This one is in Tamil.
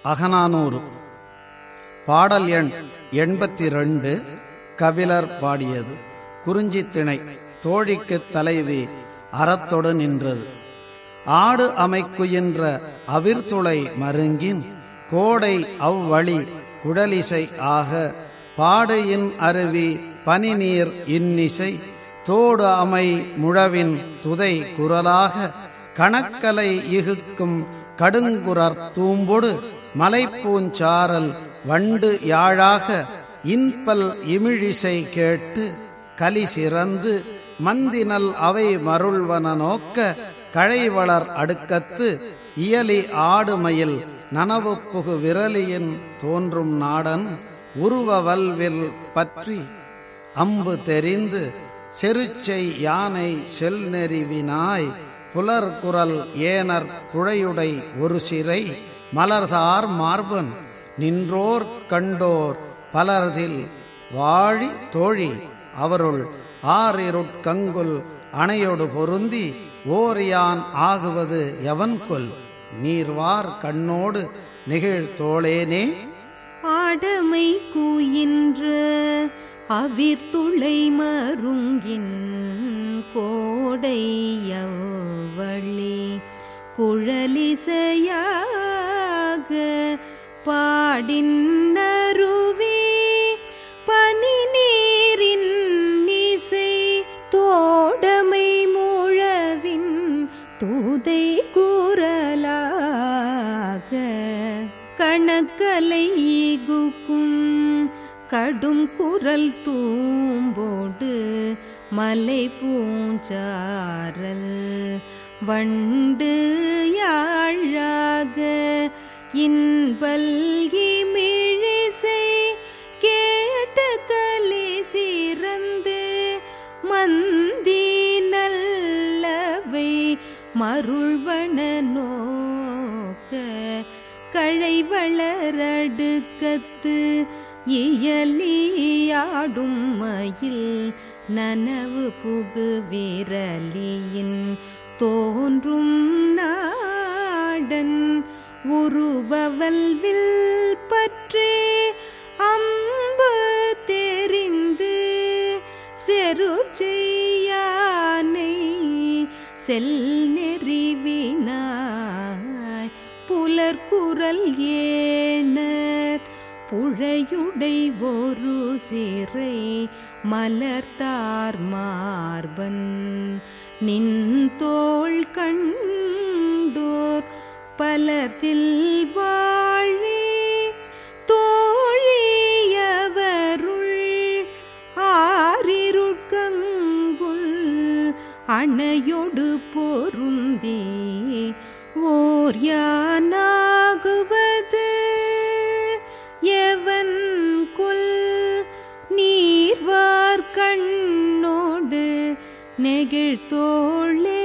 அகநானூறு பாடல் எண் எண்பத்தி ரெண்டு கபிலர் பாடியது குறிஞ்சித்திணை தோழிக்குத் தலைவி அறத்தொடு நின்றது ஆடு அமைக்குயின்ற அவிர்துளை மருங்கின் கோடை அவ்வழி குடலிசை ஆக பாடையின் அருவி பனிநீர் இன்னிசை தோடு அமை முழவின் துதை குரலாக கணக்கலை இகுக்கும் கடுங்குரர் தூம்பொடு மலைப்பூஞ்சாரல் வண்டு யாழாக இன்பல் இமிழிசை கேட்டு கலி சிறந்து மந்தினல் அவை மருள்வன நோக்க கழைவளர் அடுக்கத்து இயலி ஆடுமயில் நனவு புகு விரலியின் தோன்றும் நாடன் உருவ வல்வில் பற்றி அம்பு தெரிந்து செருச்சை யானை செல்நெறிவினாய் புலர்குரல் ஏனர் புழையுடை ஒரு சிறை மலர்தார் மார்பன் நின்றோர் கண்டோர் பலர்தில் வாழி தோழி அவருள் ஆறிருட்கங்குல் அணையொடு பொருந்தி ஓரியான் ஆகுவது எவன் கொல் நீர்வார் கண்ணோடு நெகிழ் தோளேனே ஆடமை கூயின்ற அவிர்துளை மருங்கின் கோடையவளி குழலிசையாக பாடின் அருவி பனி நீரின் இசை தோடமை முழவின் தூதை கூறலாக கணக்கலை ஈகுக்கும் கடும் குரல் தூம்போடு மலை பூஞ்சாரல் வண்டு யாழாக இன்பல்கி மிழிசை கேட்ட கலை சிறந்து மந்தி நல்லவை மருள்வன நோக்க கழை வளரடுக்கத்து இயலியாடும் மயில் நனவு புகு விரலியின் தோன்றும் நாடன் உருவவல்வில் பற்றே அம்பு தெரிந்து செரு செய்யானை செல் நெறிவினாய் புலர்குரல் ஏனர் புழையுடை ஒரு சிறை மலர்த்தார் மார்பன் நின் தோள் கண்டோர் பலத்தில் வாழி தோழியவருள் ஆறிருட்கங்குல் அணையொடு பொருந்தி ஓர் யானாகுவது எவன் கொல் நீர்வார் கண்ணோடு நெகிழ்தோளே